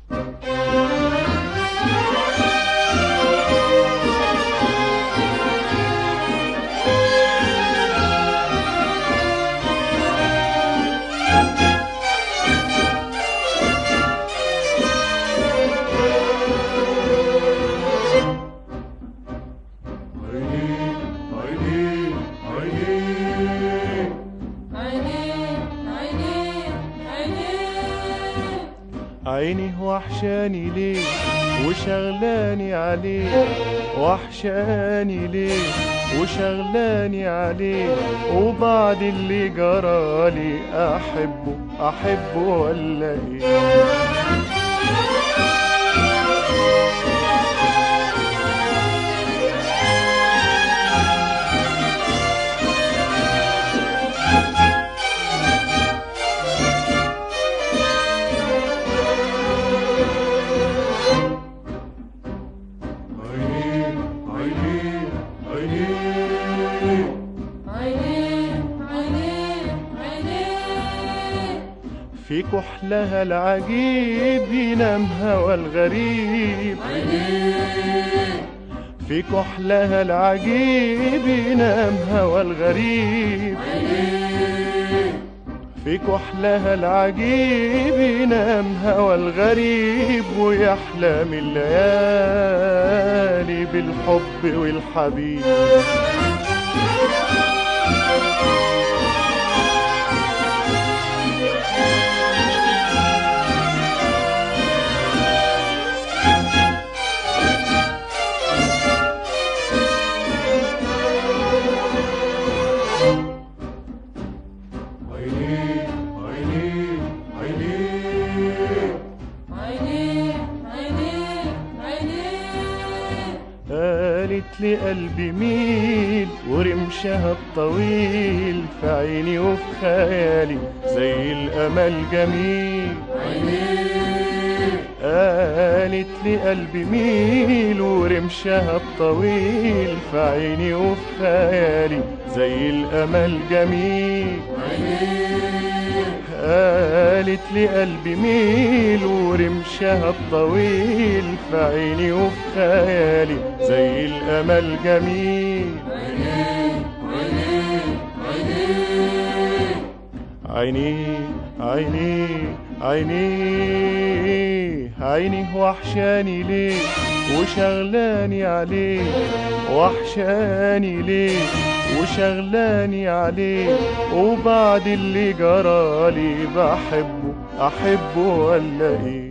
عيني عيني عيني عينيه عينيه عينيه عيني وحشاني ليه وشغلاني عليه وحشاني ليه وشغلاني عليه وبعد اللي جرالي احبه احبه ولا ايه عيني عيني عيني عينيه عينيه عينيه في كحلها العجيب ينام هوى الغريب في كحلها العجيب ينام هوى الغريب في كحلها العجيب ينام هوى الغريب ويحلم الليالي بالحب والحبيب عيني عيني عيني عينيه عينيه عينيه قالت لي قلبي ميل ورمشها الطويل في عيني وفي خيالي زي الأمل جميل قالت لي قلبي ميل ورمشها الطويل في عيني وفي خيالي زي الأمل جميل قالت لي قلبي ميل ورمشها الطويل في عيني وفي خيالي زي الأمل جميل عيني عيني عيني عيني وحشاني ليه وشغلاني عليه وحشاني ليه وشغلاني عليه وبعد اللي جرالي بحبه احبه ولا ايه